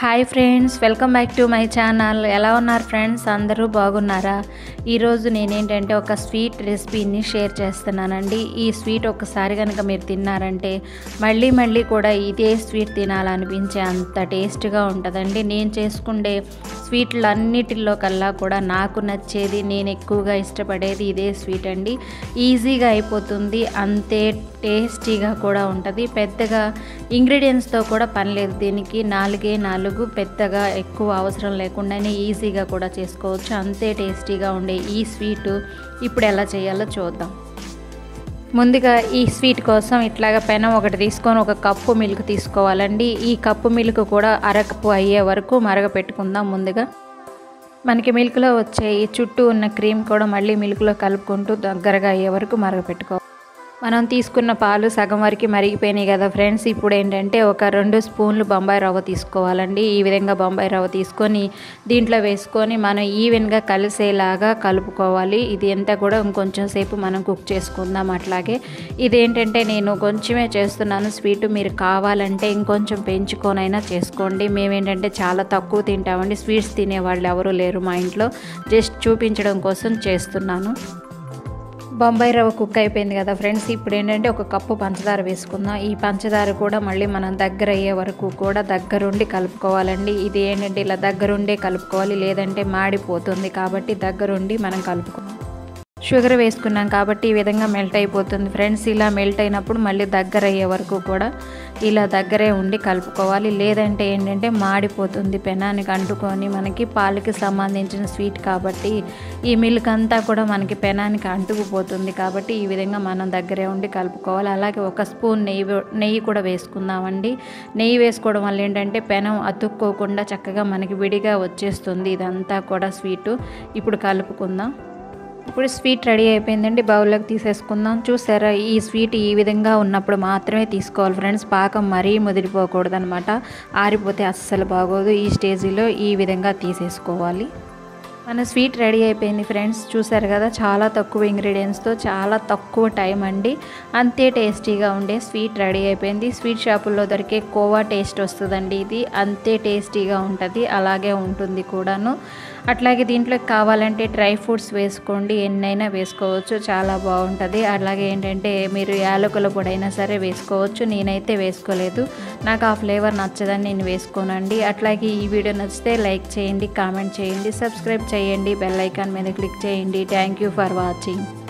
hi friends welcome back to my channel ఎలా ఉన్నారు friends అందరూ బాగున్నారా ఈరోజు నేనేంటంటే ఒక స్వీట్ రెసిపీని షేర్ చేస్తున్నానండి ఈ స్వీట్ ఒకసారి కనుక మీరు తిన్నారంటే మళ్ళీ మళ్ళీ కూడా ఇదే స్వీట్ తినాలనిపించే అంత టేస్ట్గా ఉంటుందండి నేను చేసుకుండే స్వీట్లు అన్నిటిలో కల్లా కూడా నాకు నచ్చేది నేను ఎక్కువగా ఇష్టపడేది ఇదే స్వీట్ అండి ఈజీగా అయిపోతుంది అంతే టేస్టీగా కూడా ఉంటుంది పెద్దగా ఇంగ్రీడియంట్స్తో కూడా పని లేదు దీనికి నాలుగే నాలుగు పెద్దగా ఎక్కువ అవసరం లేకుండానే ఈజీగా కూడా చేసుకోవచ్చు అంతే టేస్టీగా ఉండే ఈ స్వీట్ ఇప్పుడు ఎలా చేయాలో చూద్దాం ముందుగా ఈ స్వీట్ కోసం ఇట్లాగా పెనం ఒకటి తీసుకొని ఒక కప్పు మిల్క్ తీసుకోవాలండి ఈ కప్పు మిల్క్ కూడా అరకప్పు అయ్యే వరకు మరగపెట్టుకుందాం ముందుగా మనకి మిల్క్లో వచ్చే ఈ చుట్టూ ఉన్న క్రీమ్ కూడా మళ్ళీ మిల్క్లో కలుపుకుంటూ దగ్గరగా అయ్యే వరకు మరగపెట్టుకోవాలి మనం తీసుకున్న పాలు సగం వరకు మరిగిపోయినాయి కదా ఫ్రెండ్స్ ఇప్పుడు ఏంటంటే ఒక రెండు స్పూన్లు బొంబాయి రవ్వ తీసుకోవాలండి ఈ విధంగా బొంబాయి రవ్వ తీసుకొని దీంట్లో వేసుకొని మనం ఈవెన్గా కలిసేలాగా కలుపుకోవాలి ఇది అంతా కూడా ఇంకొంచెం సేపు మనం కుక్ చేసుకుందాం అట్లాగే ఇదేంటంటే నేను కొంచెమే చేస్తున్నాను స్వీట్ మీరు కావాలంటే ఇంకొంచెం పెంచుకొనైనా చేసుకోండి మేమేంటంటే చాలా తక్కువ తింటామండి స్వీట్స్ తినేవాళ్ళు ఎవరు లేరు మా ఇంట్లో జస్ట్ చూపించడం కోసం చేస్తున్నాను బొంబాయి రవ్వ కుక్ అయిపోయింది కదా ఫ్రెండ్స్ ఇప్పుడు ఏంటంటే ఒక కప్పు పంచదార వేసుకుందాం ఈ పంచదార కూడా మళ్ళీ మనం దగ్గర అయ్యే వరకు కూడా దగ్గరుండి కలుపుకోవాలండి ఇది ఏంటంటే ఇలా దగ్గరుండే కలుపుకోవాలి లేదంటే మాడిపోతుంది కాబట్టి దగ్గరుండి మనం కలుపుకుందాం షుగర్ వేసుకున్నాం కాబట్టి ఈ విధంగా మెల్ట్ అయిపోతుంది ఫ్రెండ్స్ ఇలా మెల్ట్ అయినప్పుడు మళ్ళీ దగ్గర అయ్యే వరకు కూడా ఇలా దగ్గరే ఉండి కలుపుకోవాలి లేదంటే ఏంటంటే మాడిపోతుంది పెనానికి అంటుకొని మనకి పాలకి సంబంధించిన స్వీట్ కాబట్టి ఈ మిల్క్ అంతా కూడా మనకి పెనానికి అంటుకుపోతుంది కాబట్టి ఈ విధంగా మనం దగ్గరే ఉండి కలుపుకోవాలి అలాగే ఒక స్పూన్ నెయ్యి నెయ్యి కూడా వేసుకుందామండి నెయ్యి వేసుకోవడం వల్ల ఏంటంటే పెనం అతుక్కోకుండా చక్కగా మనకి విడిగా వచ్చేస్తుంది ఇదంతా కూడా స్వీటు ఇప్పుడు కలుపుకుందాం ఇప్పుడు స్వీట్ రెడీ అయిపోయిందండి బౌల్లోకి తీసేసుకుందాం చూసారా ఈ స్వీట్ ఈ విధంగా ఉన్నప్పుడు మాత్రమే తీసుకోవాలి ఫ్రెండ్స్ పాకం మరీ ముదిరిపోకూడదు అనమాట ఆరిపోతే అస్సలు బాగోదు ఈ స్టేజీలో ఈ విధంగా తీసేసుకోవాలి మన స్వీట్ రెడీ అయిపోయింది ఫ్రెండ్స్ చూసారు కదా చాలా తక్కువ ఇంగ్రీడియంట్స్తో చాలా తక్కువ టైం అండి అంతే టేస్టీగా ఉండే స్వీట్ రెడీ అయిపోయింది స్వీట్ షాపుల్లో దొరికే కోవా టేస్ట్ వస్తుందండి ఇది అంతే టేస్టీగా ఉంటుంది అలాగే ఉంటుంది కూడాను అట్లాగే దీంట్లో కావాలంటే డ్రై ఫ్రూట్స్ వేసుకోండి ఎన్నైనా వేసుకోవచ్చు చాలా బాగుంటుంది అలాగే ఏంటంటే మీరు యాలకుల పొడైనా సరే వేసుకోవచ్చు నేనైతే వేసుకోలేదు నాకు ఆ ఫ్లేవర్ నచ్చదని నేను వేసుకోనండి అట్లాగే ఈ వీడియో నచ్చితే లైక్ చేయండి కామెంట్ చేయండి సబ్స్క్రైబ్ చేయండి బెల్ ఐకాన్ మీద క్లిక్ చేయండి థ్యాంక్ యూ ఫర్ వాచింగ్